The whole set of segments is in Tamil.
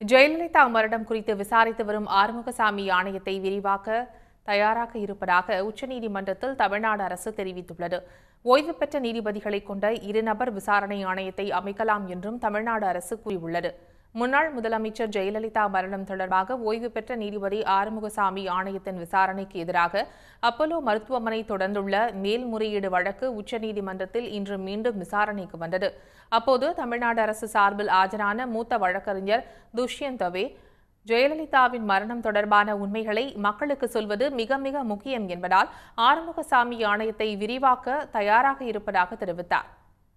ஜெயலலிதா மரணம் குறித்து விசாரித்து வரும் ஆறுமுகசாமி ஆணையத்தை விரிவாக்க தயாராக இருப்பதாக உச்சநீதிமன்றத்தில் தமிழ்நாடு அரசு தெரிவித்துள்ளது ஓய்வு பெற்ற நீதிபதிகளை கொண்ட இருநபர் விசாரணை ஆணையத்தை அமைக்கலாம் என்றும் தமிழ்நாடு அரசு கூறியுள்ளது முன்னாள் முதலமைச்சர் ஜெயலலிதா மரணம் தொடர்பாக ஓய்வு பெற்ற நீதிபதி ஆறுமுகசாமி ஆணையத்தின் விசாரணைக்கு எதிராக அப்போலோ மருத்துவமனை தொடர்ந்துள்ள மேல்முறையீடு வழக்கு உச்சநீதிமன்றத்தில் இன்று மீண்டும் விசாரணைக்கு வந்தது அப்போது தமிழ்நாடு அரசு சார்பில் ஆஜரான மூத்த வழக்கறிஞர் துஷ்யந்த் தவே ஜெயலலிதாவின் மரணம் தொடர்பான உண்மைகளை மக்களுக்கு சொல்வது மிக மிக முக்கியம் என்பதால் ஆறுமுகசாமி ஆணையத்தை விரிவாக்க தயாராக இருப்பதாக தெரிவித்தார்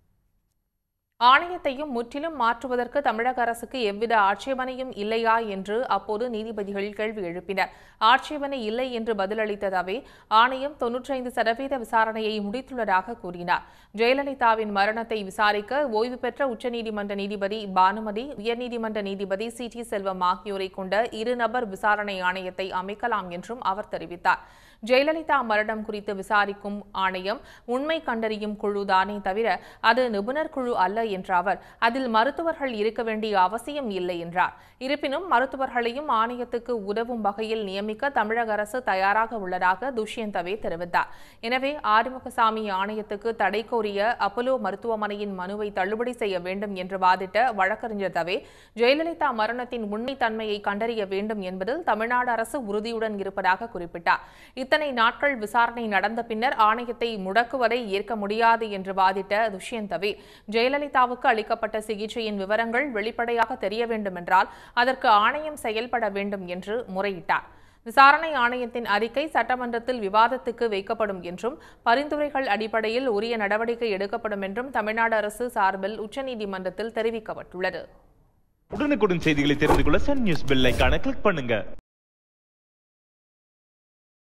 ஆணையத்தையும் முற்றிலும் மாற்றுவதற்கு தமிழக அரசுக்கு எவ்வித ஆட்சேபனையும் இல்லையா என்று அப்போது நீதிபதிகள் கேள்வி எழுப்பினர் ஆட்சேபனை இல்லை என்று பதிலளித்ததவே ஆணையம் தொன்னூற்றைந்து சதவீத விசாரணையை முடித்துள்ளதாக கூறினார் ஜெயலலிதாவின் மரணத்தை விசாரிக்க ஓய்வு பெற்ற உச்சநீதிமன்ற நீதிபதி பானுமதி உயர்நீதிமன்ற நீதிபதி சி டி செல்வம் ஆகியோரை கொண்ட இருநபர் விசாரணை ஆணையத்தை அமைக்கலாம் என்றும் அவர் தெரிவித்தார் ஜெயலலிதா மரணம் குறித்து விசாரிக்கும் ஆணையம் உண்மை கண்டறியும் குழு தானே தவிர அது நிபுணர் குழு அல்ல என்ற அவர் அதில் மருத்துவர்கள் இருக்க வேண்டிய அவசியம் இல்லை என்றார் இருப்பினும் மருத்துவர்களையும் ஆணையத்துக்கு உதவும் வகையில் நியமிக்க தமிழக அரசு தயாராக உள்ளதாக துஷ்யந்தவே தெரிவித்தார் எனவே ஆறுமுகசாமி ஆணையத்துக்கு தடை கோரிய அப்போலோ மருத்துவமனையின் மனுவை தள்ளுபடி செய்ய வேண்டும் என்று வாதிட்ட வழக்கறிஞர் தவே ஜெயலலிதா மரணத்தின் உண்மைத்தன்மையை கண்டறிய வேண்டும் என்பதில் தமிழ்நாடு அரசு உறுதியுடன் இருப்பதாக குறிப்பிட்டார் இத்தனை நாட்கள் விசாரணை நடந்த பின்னர் ஆணையத்தை முடக்குவதை ஏற்க முடியாது என்று வாதிட்ட துஷ்யந்தவே ஜெயலலிதாவுக்கு அளிக்கப்பட்ட சிகிச்சையின் விவரங்கள் வெளிப்படையாக தெரிய வேண்டும் என்றால் அதற்கு ஆணையம் செயல்பட வேண்டும் என்று முறையிட்டார் விசாரணை ஆணையத்தின் அறிக்கை சட்டமன்றத்தில் விவாதத்துக்கு வைக்கப்படும் என்றும் பரிந்துரைகள் அடிப்படையில் உரிய நடவடிக்கை எடுக்கப்படும் என்றும் தமிழ்நாடு அரசு சார்பில் உச்சநீதிமன்றத்தில் தெரிவிக்கப்பட்டுள்ளது உடனுக்குடன் செய்திகளை தெரிந்து கொள்ள சன் நியூஸ் பெல் ஐகானை கிளிக் பண்ணுங்க